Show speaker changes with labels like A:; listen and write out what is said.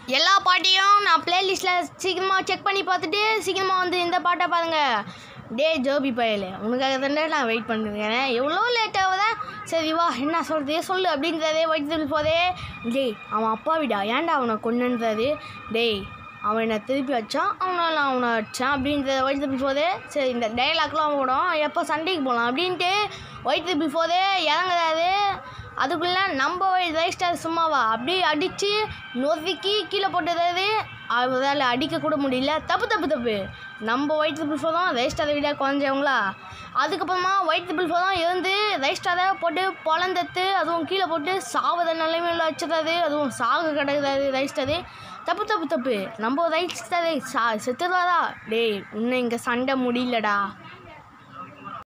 A: எல்லா பாட்டையும் நான் பிளேலிஸ்ட்டில் சீக்கிரமாக செக் பண்ணி பார்த்துட்டு சீக்கிரமாக வந்து இந்த பாட்டை பாருங்க டே ஜோபி பயல் உனக்காக தானே நான் வெயிட் பண்ணிருக்கேன் எவ்வளோ லேட் ஆகுதா சரி வா என்ன சொல்கிறது சொல்லு அப்படின்றதே வயிற்று போதே டேய் அவன் அப்பா விடா ஏன்டா அவனை கொண்டுன்றது டேய் அவன் என்னை திருப்பி வச்சான் அவனால அவனை அடிச்சான் அப்படின்றத வயிற்று போதே சரி இந்த டைலாக்லாம் ஓடும் எப்போ சண்டைக்கு போகலாம் அப்படின்ட்டு வயிற்று போதே இறங்குறாரு அதுக்குள்ளே நம்ம ரைஸ்டார் சும்மாவா அப்படியே அடித்து நொறுக்கி கீழே போட்டுறாரு அவரால் அடிக்க கூட முடியல தப்பு தப்பு தப்பு நம்ம ஒயிட் ட்ரிபிள் ஃபோர் தான் ரைஸ்டாரை விட குறைஞ்சவங்களா அதுக்கப்புறமா ஒயிட் ட்ரிபிள் ஃபோர் தான் இருந்து ரைஸ்டாரை போட்டு பொழந்தெத்து அதுவும் கீழே போட்டு சாவத நிலைமையில் வச்சுறாரு அதுவும் சாக கிடக்குறாரு ரைஸ்டாரு தப்பு தப்பு தப்பு நம்ம ரைஸ்டாரு சா செத்துறாரா டேய் இன்னும் இங்கே சண்டை முடியலடா